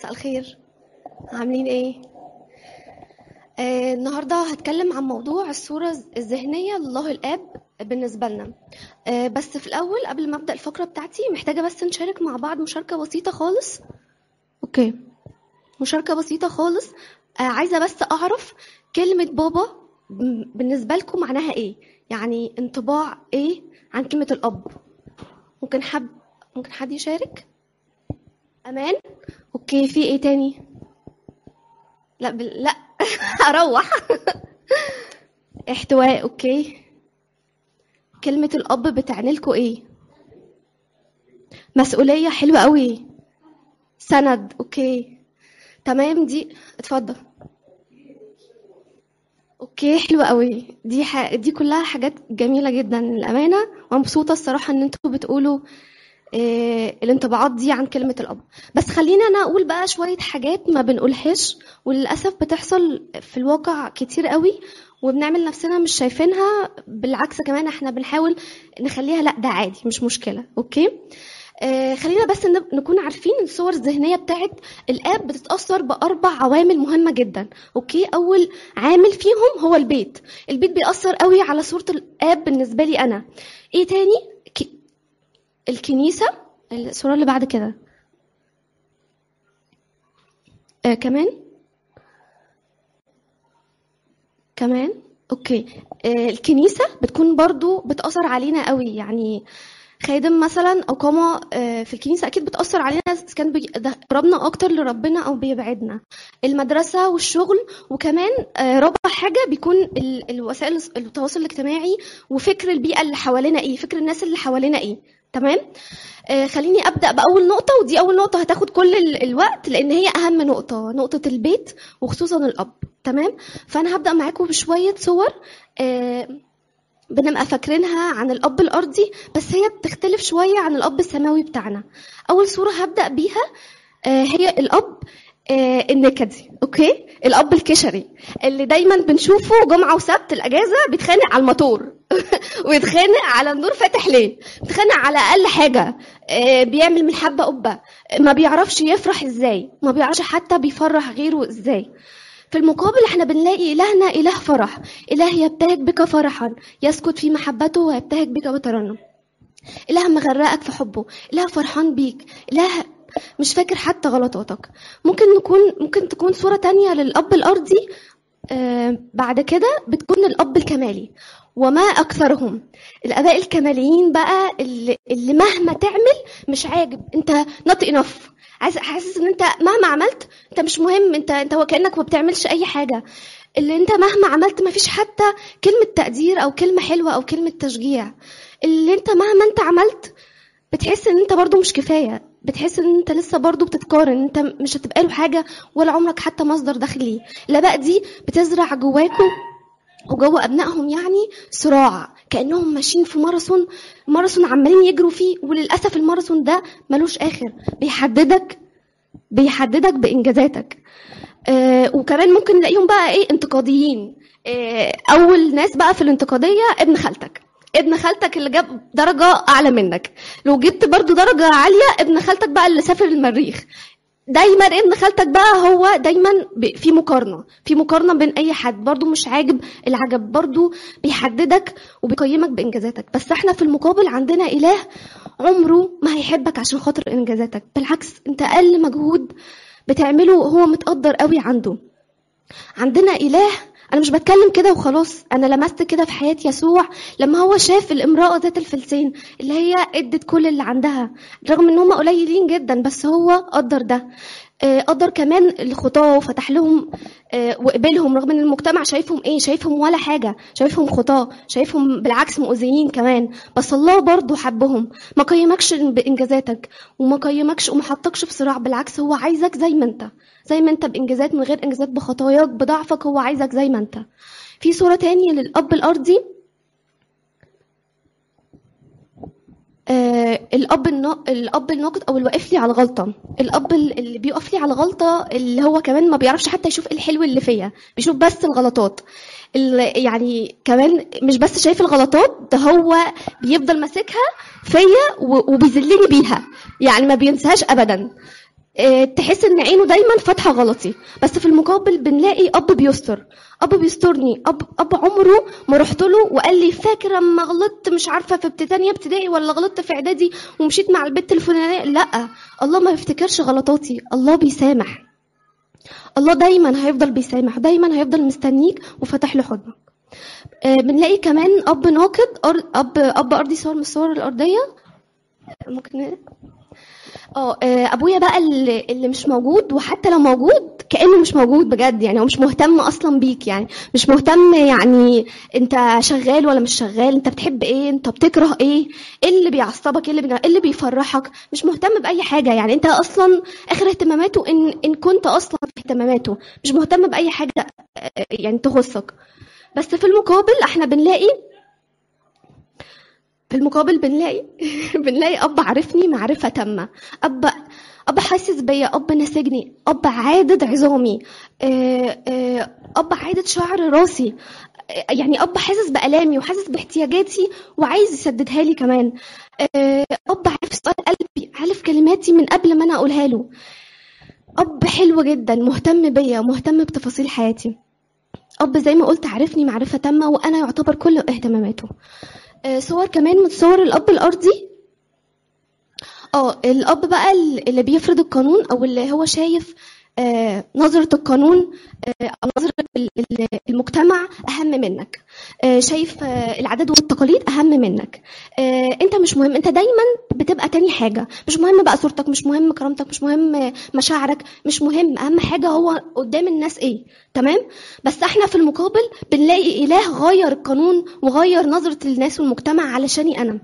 مساء الخير عاملين ايه آه النهارده هتكلم عن موضوع الصورة الذهنية لله الآب بالنسبة لنا آه بس في الأول قبل ما أبدأ الفقرة بتاعتي محتاجة بس نشارك مع بعض مشاركة بسيطة خالص أوكي مشاركة بسيطة خالص آه عايزة بس أعرف كلمة بابا م- بالنسبة لكم معناها ايه يعني انطباع ايه عن كلمة الأب ممكن حد ممكن حد يشارك أمان اوكي في ايه تاني لا بال... لا اروح احتواء اوكي كلمة الأب بتعني لكم ايه مسؤولية حلوة قوي سند اوكي تمام دي اتفضل اوكي حلوة قوي دي ح... دي كلها حاجات جميلة جدا الأمانة ومبسوطة الصراحة ان انتوا بتقولوا إيه الانطباعات دي عن كلمة الأب بس خلينا أنا أقول بقى شوية حاجات ما بنقولهاش وللأسف بتحصل في الواقع كتير قوي وبنعمل نفسنا مش شايفينها بالعكس كمان احنا بنحاول نخليها لا ده عادي مش مشكلة اوكي آه خلينا بس نب- نكون عارفين إن الصور الذهنية بتاعت الآب بتتأثر بأربع عوامل مهمة جدا أوكي أول عامل فيهم هو البيت البيت بيأثر قوي على صورة الآب بالنسبة لي أنا إيه تاني ك- الكنيسة الصورة اللي بعد كده آه كمان كمان اوكي آه الكنيسة بتكون برضو بتأثر علينا قوي يعني خادم مثلا او قامة آه، في الكنيسة اكيد بتأثر علينا إذا كان بيقربنا اكتر لربنا او بيبعدنا المدرسة والشغل وكمان آه، رابع حاجة بيكون ال- الوسائل التواصل الاجتماعي وفكر البيئة اللي حوالينا ايه فكر الناس اللي حوالينا ايه تمام آه، خليني ابدا باول نقطه ودي اول نقطه هتاخد كل ال- الوقت لان هي اهم نقطه نقطه البيت وخصوصا الاب تمام فانا هبدا معاكم بشويه صور آه، بنبقى فاكرينها عن الاب الارضي بس هي بتختلف شويه عن الاب السماوي بتاعنا اول صوره هبدا بيها آه، هي الاب آه، النكدي اوكي الاب الكشري اللي دايما بنشوفه جمعه وسبت الاجازه بيتخانق على الموتور ويتخانق على النور فاتح ليه بيتخانق على اقل حاجه آه، بيعمل من حبه قبه ما بيعرفش يفرح ازاي ما بيعرفش حتى بيفرح غيره ازاي في المقابل احنا بنلاقي إلهنا إله فرح إله يبتهج بك فرحا يسكت في محبته ويبتهج بك بترنم إله مغرقك في حبه إله فرحان بيك إله مش فاكر حتى غلطاتك ممكن نكون ممكن تكون صورة تانية للأب الأرضي آه بعد كده بتكون الأب الكمالي وما أكثرهم الآباء الكماليين بقى اللي, اللي مهما تعمل مش عاجب أنت not enough عايز حاسس ان انت مهما عملت انت مش مهم انت انت هو كانك ما بتعملش اي حاجه اللي انت مهما عملت ما فيش حتى كلمه تقدير او كلمه حلوه او كلمه تشجيع اللي انت مهما انت عملت بتحس ان انت برضو مش كفايه بتحس ان انت لسه برضو بتتقارن انت مش هتبقى له حاجه ولا عمرك حتى مصدر دخل ليه الاباء دي بتزرع جواكم وجوه ابنائهم يعني صراع كانهم ماشيين في ماراثون ماراثون عمالين يجروا فيه وللاسف الماراثون ده ملوش اخر بيحددك بيحددك بانجازاتك آه وكمان ممكن نلاقيهم بقى ايه انتقاديين آه اول ناس بقى في الانتقاديه ابن خالتك ابن خالتك اللي جاب درجة أعلى منك لو جبت برضو درجة عالية ابن خالتك بقى اللي سافر المريخ دايما ابن خالتك بقى هو دايما ب- في مقارنة في مقارنة بين أي حد برضو مش عاجب العجب برضو بيحددك وبيقيمك بإنجازاتك بس احنا في المقابل عندنا إله عمره ما هيحبك عشان خاطر إنجازاتك بالعكس انت أقل مجهود بتعمله هو متقدر قوي عنده عندنا إله أنا مش بتكلم كده وخلاص أنا لمست كده في حياة يسوع لما هو شاف الامرأة ذات الفلسين اللي هي ادت كل اللي عندها رغم ان هم قليلين جدا بس هو قدر ده آه، قدر كمان الخطاة وفتح لهم آه، وقبلهم رغم ان المجتمع شايفهم ايه شايفهم ولا حاجة شايفهم خطاة شايفهم بالعكس مؤذيين كمان بس الله برضه حبهم ما قيمكش بانجازاتك وما قيمكش وما حطكش في صراع بالعكس هو عايزك زي ما انت زي ما انت بانجازات من غير انجازات بخطاياك بضعفك هو عايزك زي ما انت في صورة تانية للأب الأرضي آه الاب النا... الاب الناقد او اللي واقف لي على الغلطه الاب ال- اللي بيقف لي على غلطه اللي هو كمان ما بيعرفش حتى يشوف ايه الحلو اللي فيا بيشوف بس الغلطات اللي يعني كمان مش بس شايف الغلطات ده هو بيفضل ماسكها فيا و- وبيذلني بيها يعني ما بينساهاش ابدا آه، تحس ان عينه دايما فاتحه غلطي بس في المقابل بنلاقي اب بيستر اب بيسترني اب اب عمره ما رحت له وقال لي فاكر اما غلطت مش عارفه في ابتدائي ابتدائي ولا غلطت في اعدادي ومشيت مع البت الفلانيه لا الله ما يفتكرش غلطاتي الله بيسامح الله دايما هيفضل بيسامح دايما هيفضل مستنيك وفاتح له حضنك آه، بنلاقي كمان اب ناقد أر- اب اب ارضي صور من الصور الارضيه ممكن اه آه، ابويا بقى اللي, اللي مش موجود وحتى لو موجود كانه مش موجود بجد يعني هو مش مهتم اصلا بيك يعني مش مهتم يعني انت شغال ولا مش شغال انت بتحب ايه انت بتكره ايه ايه اللي بيعصبك ايه اللي, بي... إيه اللي بيفرحك مش مهتم باي حاجه يعني انت اصلا اخر اهتماماته ان ان كنت اصلا في اهتماماته مش مهتم باي حاجه آه، يعني تخصك بس في المقابل احنا بنلاقي في المقابل بنلاقي بنلاقي اب عارفني معرفه تامه اب اب حاسس بيا اب ناسجني اب عادد عظامي آه، آه، اب عادد شعر راسي آه، يعني اب حاسس بالامي وحاسس باحتياجاتي وعايز يسددها لي كمان آه، اب عارف سؤال قلبي عارف كلماتي من قبل ما انا اقولها له اب حلو جدا مهتم بيا مهتم بتفاصيل حياتي اب زي ما قلت عارفني معرفه تامه وانا يعتبر كل اهتماماته آه، صور كمان من صور الاب الارضي اه الاب بقى اللي بيفرض القانون او اللي هو شايف آه، نظرة القانون آه، أو نظرة ال- ال- المجتمع أهم منك آه، شايف آه، العادات والتقاليد أهم منك آه، أنت مش مهم أنت دايما بتبقى تاني حاجة مش مهم بقى صورتك مش مهم كرامتك مش مهم آه، مشاعرك مش مهم أهم حاجة هو قدام الناس إيه تمام بس احنا في المقابل بنلاقي إله غير القانون وغير نظرة الناس والمجتمع علشاني أنا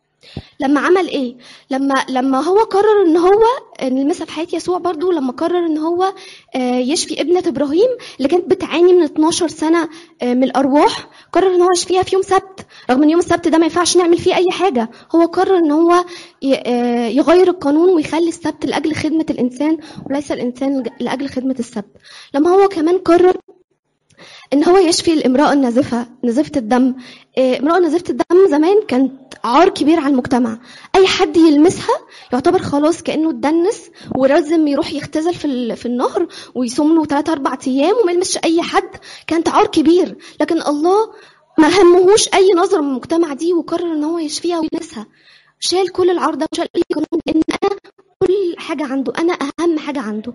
لما عمل ايه لما لما هو قرر ان هو نلمسها في حياه يسوع برضو لما قرر ان هو آه، يشفي ابنه ابراهيم اللي كانت بتعاني من 12 سنه آه، من الارواح قرر ان هو يشفيها في يوم سبت رغم ان يوم السبت ده ما ينفعش نعمل فيه اي حاجه هو قرر ان هو ي- آه، يغير القانون ويخلي السبت لاجل خدمه الانسان وليس الانسان لاجل خدمه السبت لما هو كمان قرر ان هو يشفي الامراه النازفه نزفه الدم إيه، امراه نزفه الدم زمان كانت عار كبير على المجتمع اي حد يلمسها يعتبر خلاص كانه اتدنس ولازم يروح يختزل في ال- في النهر ويصوم له 3 4 ايام وما يلمسش اي حد كانت عار كبير لكن الله ما همهوش اي نظره من المجتمع دي وقرر ان هو يشفيها ويلمسها شال كل العار ده وشال اي قانون لان انا كل حاجه عنده انا اهم حاجه عنده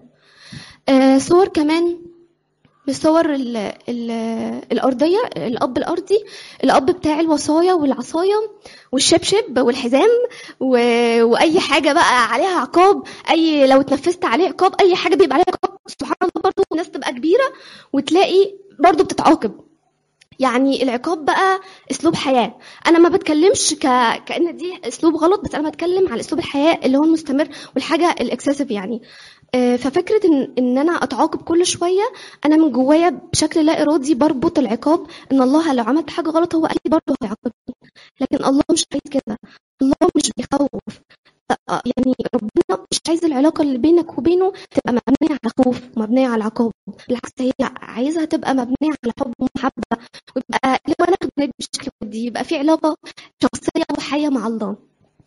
آه صور كمان بالصور ال ال الأرضية الأب الأرضي الأب بتاع الوصايا والعصاية والشبشب والحزام و... وأي حاجة بقى عليها عقاب أي لو اتنفست عليه عقاب أي حاجة بيبقى عليها عقاب سبحان الله برضه الناس تبقى كبيرة وتلاقي برضه بتتعاقب يعني العقاب بقى اسلوب حياه انا ما بتكلمش ك... كان دي اسلوب غلط بس انا بتكلم على اسلوب الحياه اللي هو المستمر والحاجه الاكسسيف يعني آه، ففكره ان ان انا اتعاقب كل شويه انا من جوايا بشكل لا ارادي بربط العقاب ان الله لو عملت حاجه غلط هو اكيد برضه هيعاقبني لكن الله مش عايز كده الله مش بيخوف آه، يعني ربنا مش عايز العلاقه اللي بينك وبينه تبقى مبنيه على خوف ومبنيه على عقاب بالعكس هي عايزها تبقى مبنيه على حب ومحبه ويبقى لما ناخد ندي بشكل ودي يبقى في علاقه شخصيه وحيه مع الله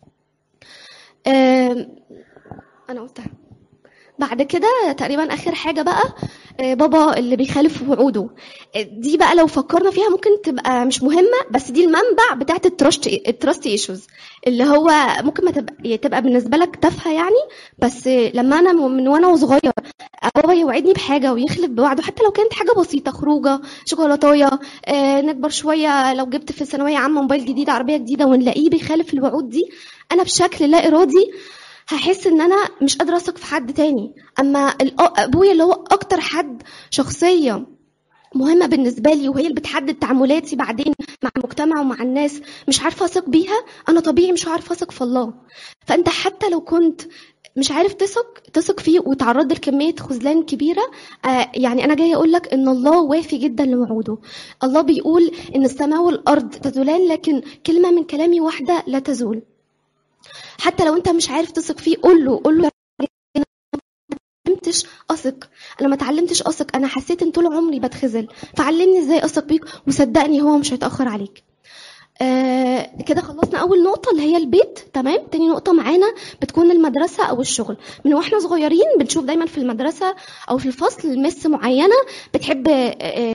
آم، انا قلتها بعد كده تقريبا اخر حاجه بقى آه، بابا اللي بيخالف وعوده آه، دي بقى لو فكرنا فيها ممكن تبقى مش مهمه بس دي المنبع بتاعت التراست التراست ايشوز اللي هو ممكن ما تبقى تبقى بالنسبه لك تافهه يعني بس لما انا من وانا وصغير بابا يوعدني بحاجه ويخلف بوعده حتى لو كانت حاجه بسيطه خروجه شوكولاتايه آه نكبر شويه لو جبت في ثانويه عامه موبايل جديد عربيه جديده ونلاقيه بيخالف الوعود دي انا بشكل لا ارادي هحس ان انا مش قادره اثق في حد تاني اما الأ- ابويا اللي هو اكتر حد شخصيه مهمه بالنسبه لي وهي اللي بتحدد تعاملاتي بعدين مع المجتمع ومع الناس مش عارفه اثق بيها انا طبيعي مش عارفه اثق في الله فانت حتى لو كنت مش عارف تثق تثق فيه وتعرض لكميه خذلان كبيره آه يعني انا جايه اقول لك ان الله وافي جدا لوعوده الله بيقول ان السماء والارض تزولان لكن كلمه من كلامي واحده لا تزول حتى لو انت مش عارف تثق فيه قول له قول له يا رب انا ما اتعلمتش اثق انا ما اتعلمتش اثق انا حسيت ان طول عمري بتخذل فعلمني ازاي اثق بيك وصدقني هو مش هيتاخر عليك آه كده خلصنا اول نقطه اللي هي البيت تمام تاني نقطه معانا بتكون المدرسه او الشغل من واحنا صغيرين بنشوف دايما في المدرسه او في الفصل مس معينه بتحب آه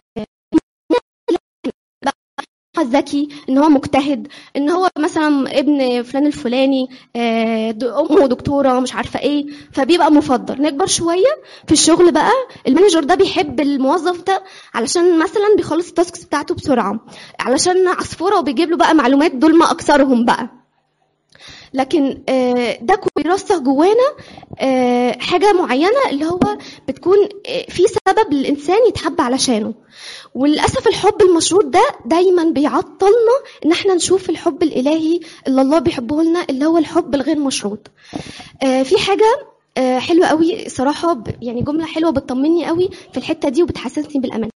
ذكي ان هو مجتهد ان هو مثلا ابن فلان الفلاني آه، امه دكتوره مش عارفه ايه فبيبقى مفضل نكبر شويه في الشغل بقى المانجر ده بيحب الموظف ده علشان مثلا بيخلص التاسكس بتاعته بسرعه علشان عصفوره وبيجيب له بقى معلومات دول ما اكثرهم بقى لكن آه، ده بيرسخ جوانا آه، حاجه معينه اللي هو بتكون في سبب للانسان يتحب علشانه وللاسف الحب المشروط ده دايما بيعطلنا ان احنا نشوف الحب الالهي اللي الله بيحبه لنا اللي هو الحب الغير مشروط آه في حاجه آه حلوه قوي صراحه يعني جمله حلوه بتطمني قوي في الحته دي وبتحسسني بالامان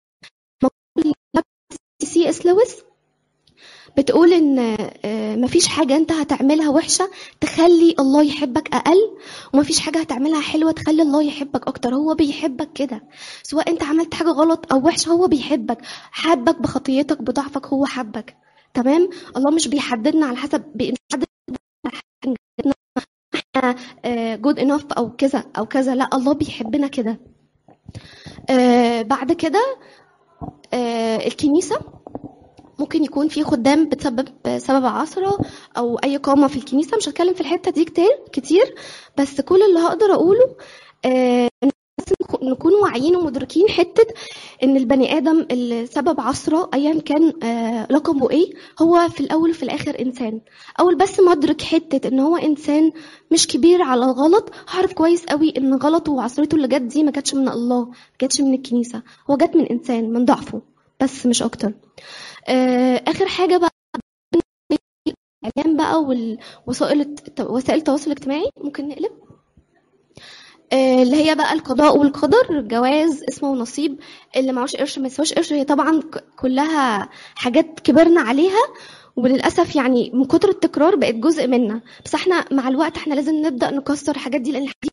سي اس لويس بتقول ان مفيش حاجه انت هتعملها وحشه تخلي الله يحبك اقل ومفيش حاجه هتعملها حلوه تخلي الله يحبك اكتر هو بيحبك كده سواء انت عملت حاجه غلط او وحشه هو بيحبك حبك بخطيتك بضعفك هو حبك تمام الله مش بيحددنا على حسب بيحدد احنا جود انف او كذا او كذا لا الله بيحبنا كده آه بعد كده آه الكنيسه ممكن يكون في خدام بتسبب سبب عثرة أو أي قامة في الكنيسة مش هتكلم في الحتة دي كتير كتير بس كل اللي هقدر أقوله آه نكون واعيين ومدركين حتة إن البني آدم اللي سبب عثرة أيا كان آه لقبه إيه هو في الأول وفي الآخر إنسان أول بس ما أدرك حتة إن هو إنسان مش كبير على الغلط هعرف كويس قوي إن غلطه وعثرته اللي جت دي ما كانتش من الله ما كانتش من الكنيسة هو جت من إنسان من ضعفه بس مش أكتر اخر حاجه بقى الاعلام بقى والوسائل وسائل التواصل الاجتماعي ممكن نقلب اللي هي بقى القضاء والقدر جواز اسمه ونصيب اللي معهوش قرش ما يسواش قرش هي طبعا كلها حاجات كبرنا عليها وللاسف يعني من كتر التكرار بقت جزء منا بس احنا مع الوقت احنا لازم نبدا نكسر الحاجات دي لان الحاجات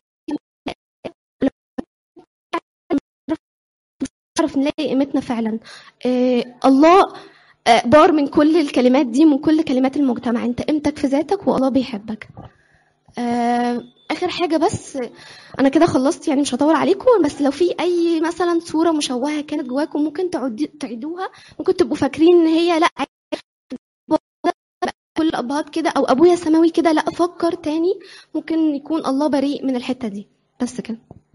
نعرف نلاقي قيمتنا فعلا إيه الله بار من كل الكلمات دي من كل كلمات المجتمع انت قيمتك في ذاتك والله بيحبك اخر حاجه بس انا كده خلصت يعني مش هطول عليكم بس لو في اي مثلا صوره مشوهه كانت جواكم ممكن تعيدوها ممكن تبقوا فاكرين ان هي لا كل الابهات كده او ابويا سماوي كده لا فكر تاني ممكن يكون الله بريء من الحته دي بس كده